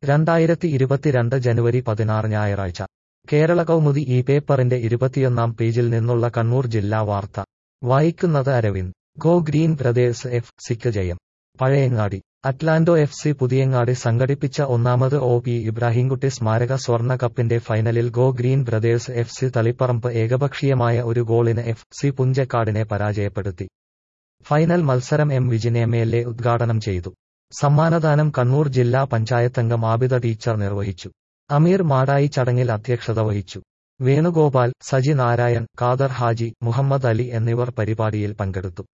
രണ്ടായിരത്തി ഇരുപത്തിരണ്ട് ജനുവരി പതിനാറ് ഞായറാഴ്ച കേരള കൗമുദി ഈ പേപ്പറിന്റെ ഇരുപത്തിയൊന്നാം പേജിൽ നിന്നുള്ള കണ്ണൂർ ജില്ലാ വാർത്ത വായിക്കുന്നത് Aravind go green brothers F സിക്ക് ജയം Pazhayangadi Atlanto F C Puthiyangadi സംഘടിപ്പിച്ച ഒന്നാമത് ഒ പി ഇബ്രാഹിംകുട്ടി സ്മാരക സ്വർണ്ണ കപ്പിന്റെ ഫൈനലിൽ go green brothers F C Thaliparamba ഏകപക്ഷീയമായ ഒരു ഗോളിന് എഫ് സി പുഞ്ചക്കാടിനെ പരാജയപ്പെടുത്തി ഫൈനൽ മത്സരം M Vijin M L A ഉദ്ഘാടനം ചെയ്തു സമ്മാനദാനം കണ്ണൂർ ജില്ലാ പഞ്ചായത്തംഗം ആബിദ ടീച്ചർ നിർവഹിച്ചു അമീർ മാടായി ചടങ്ങിൽ അധ്യക്ഷത വഹിച്ചു വേണുഗോപാൽ സജി നാരായൺ ഖാദർ ഹാജി മുഹമ്മദ് അലി എന്നിവർ പരിപാടിയിൽ പങ്കെടുത്തു